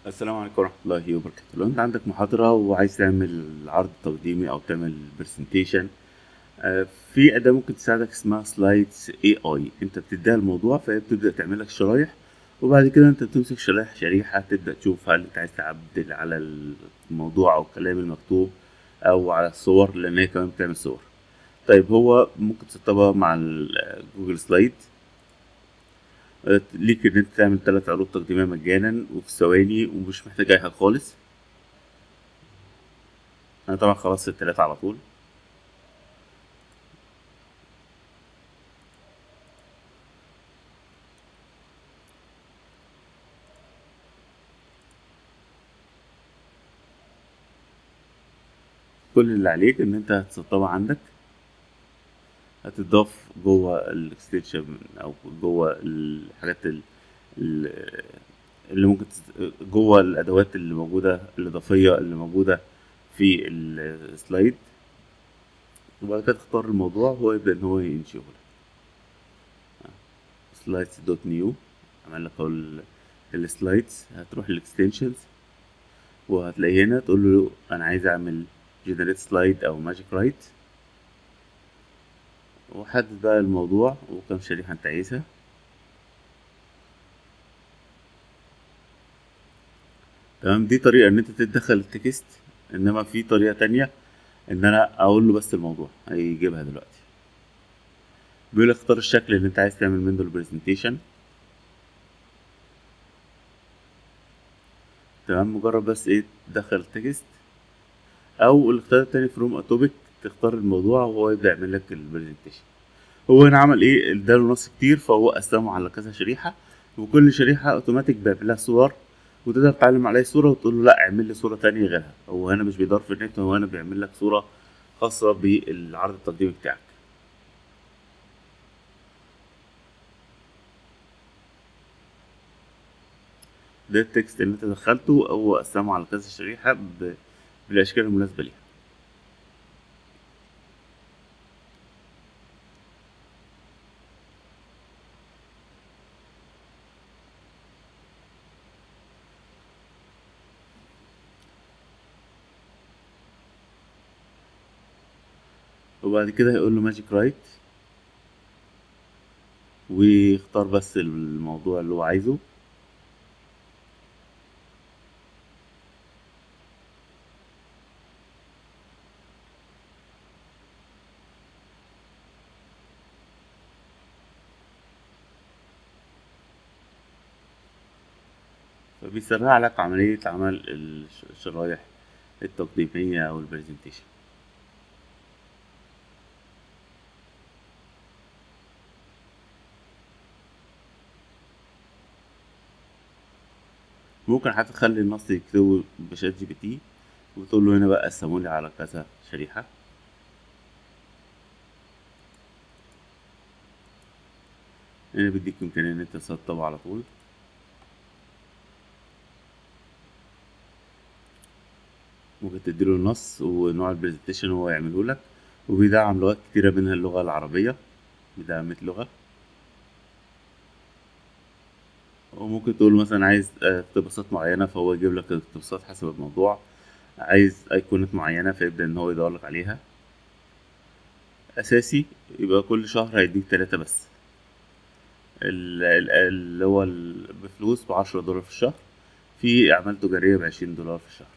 السلام عليكم ورحمة الله وبركاته لو انت عندك محاضرة وعايز تعمل عرض تقديمي او تعمل برزنتيشن في أداة ممكن تساعدك اسمها سلايدز اي اي انت بتديها الموضوع فهي بتبدأ تعمل لك شرايح وبعد كده انت بتمسك شريحة شريحة تبدأ تشوف هل انت عايز تعدل على الموضوع او الكلام المكتوب او على الصور لان هي كمان بتعمل صور طيب هو ممكن تسطبها مع جوجل سلايد ليك ان انت تعمل ثلاث عروض تقديمية مجانا وفي ثواني ومش محتاج اي حاجة خالص انا طبعا خلصت التلاتة على طول كل اللي عليك ان انت هتسطبها عندك هتضاف جوه الاكستنشن او جوه الحاجات ال- ال- اللي ممكن تس- جوه الادوات اللي موجوده الاضافيه اللي موجوده في السلايد وبعد كده تختار الموضوع هو يبدا ان هو ينشئه لك سلايدز دوت نيو عمل لك اهو ال- السلايدز هتروح الاكستنشنز وهتلاقي هنا تقول له انا عايز اعمل جنريت سلايد او ماجيك رايت وحدد بقى الموضوع وكم شريحة انت عايزها تمام دي طريقة ان انت تدخل التكست انما في طريقة تانية ان انا اقول له بس الموضوع هيجيبها دلوقتي بيقول لك اختار الشكل اللي انت عايز تعمل منه البرزنتيشن تمام مجرد بس ايه تدخل التكست او الاختيار التاني فروم اتوبيك تختار الموضوع وهو يبدا يعمل لك البرزنتيشن هو هنا عمل ايه اداله نص كتير فهو قسمه على كذا شريحه وكل شريحه اوتوماتيك بيعمل لها صور وتقدر تعلم عليه صوره وتقول له لا اعمل لي صوره تانية غيرها هو هنا مش بيدور في النت هو هنا بيعمل لك صوره خاصه بالعرض التقديمي بتاعك ده التكست اللي انت دخلته هو قسمه على كذا شريحه ب... بالاشكال المناسبه ليها وبعد كده هيقول له ماجيك رايت ويختار بس الموضوع اللي هو عايزه فبيسرع لك عملية عمل الش- الشرايح التقديمية أو البرزنتيشن ممكن حتى تخلي النص يكتبه بشات جي بي تي وتقول له هنا بقى قسمولي على كذا شريحة هنا بيديك إمكانية إن أنت تسطبه على طول ممكن تديله النص ونوع البرزنتيشن هو يعمله لك وبيدعم لغات كتيرة منها اللغة العربية بيدعم 100 لغة وممكن تقول مثلا عايز آه، اقتباسات معينة فهو يجيب لك اقتباسات حسب الموضوع عايز أيقونات معينة فيبدأ إن هو يدور لك عليها أساسي يبقى كل شهر هيديك تلاتة بس ال- ال- اللي هو ال- بفلوس بعشرة دولار في الشهر في أعمال تجارية بعشرين دولار في الشهر